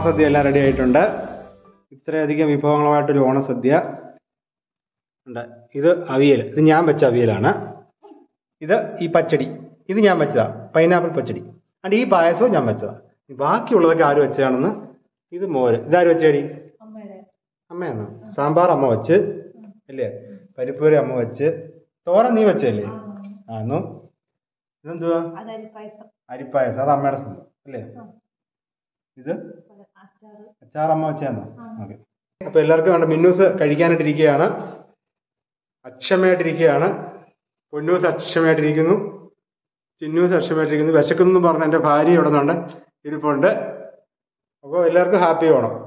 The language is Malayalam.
ഓണസദ്യ എല്ലാം റെഡി ആയിട്ടുണ്ട് ഇത്രയധികം വിഭവങ്ങളുമായിട്ടൊരു ഓണസദ്യ ഉണ്ട് ഇത് അവിയൽ ഇത് ഞാൻ വെച്ച അവിയലാണ് ഇത് ഈ പച്ചടി ഇത് ഞാൻ വെച്ചതാ പൈനാപ്പിൾ പച്ചടി അണ്ട് ഈ പായസവും ഞാൻ വെച്ചതാ ബാക്കിയുള്ളതൊക്കെ ആര് വെച്ചതാണെന്ന് ഇത് മോര് ഇതാര് വെച്ചേടി അമ്മയാണോ സാമ്പാർ അമ്മ വെച്ച് അല്ലേ പരിപ്പൂരി അമ്മ വെച്ച് തോരൻ നീ വെച്ചല്ലേ ആ എന്നു ഇതെന്തുവാ അരിപ്പായസം അത് അമ്മയുടെ സ്വന്തം അല്ലേ ഇത് അച്ചാർ അമ്മ വെച്ചാന്നോ ഓക്കെ അപ്പൊ എല്ലാവർക്കും വേണ്ട മിന്നൂസ് കഴിക്കാനായിട്ടിരിക്കുകയാണ് അക്ഷമയായിട്ടിരിക്കുകയാണ് പൊന്നൂസ് അക്ഷമയായിട്ടിരിക്കുന്നു ചിന്നൂസ് അക്ഷമയായിട്ടിരിക്കുന്നു വിശക്കുന്നു പറഞ്ഞ എൻ്റെ ഭാര്യ ഇവിടെ നിന്നുണ്ട് ഇരിപ്പുണ്ട് അപ്പോൾ എല്ലാവർക്കും ഹാപ്പി ഓണം